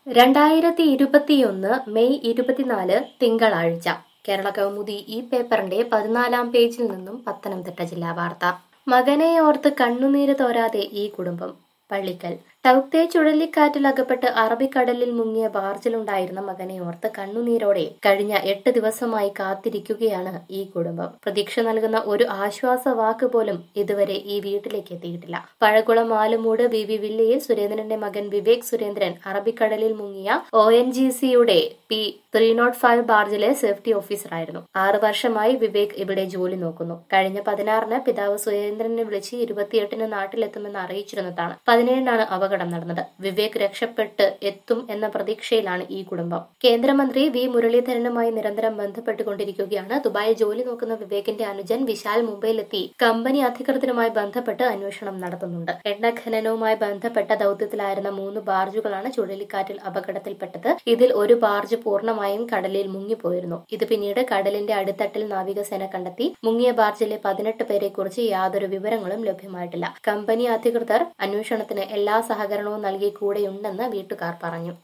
രണ്ടായിരത്തി ഇരുപത്തിയൊന്ന് മെയ് ഇരുപത്തിനാല് തിങ്കളാഴ്ച കേരള കൗമുദി ഈ പേപ്പറിന്റെ പതിനാലാം പേജിൽ നിന്നും പത്തനംതിട്ട ജില്ലാ വാർത്ത മകനെ ഓർത്ത് കണ്ണുനീര് തോരാതെ ഈ കുടുംബം പള്ളിക്കൽ ടൗക്തെ ചുഴലിക്കാറ്റിൽ അകപ്പെട്ട് അറബിക്കടലിൽ മുങ്ങിയ ബാർജിലുണ്ടായിരുന്ന മകനെ ഓർത്ത് കണ്ണുനീരോടെ കഴിഞ്ഞ എട്ട് ദിവസമായി കാത്തിരിക്കുകയാണ് ഈ കുടുംബം പ്രതീക്ഷ നൽകുന്ന ഒരു ആശ്വാസ വാക്ക് പോലും ഇതുവരെ ഈ വീട്ടിലേക്ക് എത്തിയിട്ടില്ല പഴകുളം ആലുമൂട് വി വി വില്ലയിൽ സുരേന്ദ്രന്റെ മകൻ വിവേക് സുരേന്ദ്രൻ അറബിക്കടലിൽ മുങ്ങിയ ഒ എൻ ജി സിയുടെ പി ത്രീ നോട്ട് ഫൈവ് ബാർജിലെ സേഫ്റ്റി ഓഫീസറായിരുന്നു ആറു വർഷമായി വിവേക് ഇവിടെ ജോലി നോക്കുന്നു കഴിഞ്ഞ പതിനാറിന് പിതാവ് സുരേന്ദ്രനെ വിളിച്ച് ഇരുപത്തിയെട്ടിന് നാട്ടിലെത്തുമെന്ന് അറിയിച്ചിരുന്നതാണ് പതിനേഴിനാണ് അപകടം നടന്നത് വിവേക് രക്ഷപ്പെട്ട് എത്തും എന്ന പ്രതീക്ഷയിലാണ് ഈ കുടുംബം കേന്ദ്രമന്ത്രി വി മുരളീധരനുമായി നിരന്തരം ബന്ധപ്പെട്ടുകൊണ്ടിരിക്കുകയാണ് ദുബായിൽ ജോലി നോക്കുന്ന വിവേകിന്റെ അനുജൻ വിശാൽ മുംബൈയിലെത്തി കമ്പനി അധികൃതരുമായി ബന്ധപ്പെട്ട് അന്വേഷണം നടത്തുന്നുണ്ട് എണ്ണ ഖനനവുമായി ബന്ധപ്പെട്ട ദൌത്യത്തിലായിരുന്ന മൂന്ന് ബാർജുകളാണ് ചുഴലിക്കാറ്റിൽ അപകടത്തിൽപ്പെട്ടത് ഇതിൽ ഒരു ബാർജ് പൂർണ്ണമായും കടലിൽ മുങ്ങിപ്പോയിരുന്നു ഇത് പിന്നീട് കടലിന്റെ അടിത്തട്ടിൽ നാവികസേന കണ്ടെത്തി മുങ്ങിയ ബാർജിലെ പതിനെട്ട് പേരെ കുറിച്ച് യാതൊരു വിവരങ്ങളും ലഭ്യമായിട്ടില്ല കമ്പനി അധികൃതർ അന്വേഷണത്തിന് എല്ലാ സഹകരണവും നൽകി കൂടെയുണ്ടെന്ന് വീട്ടുകാർ പറഞ്ഞു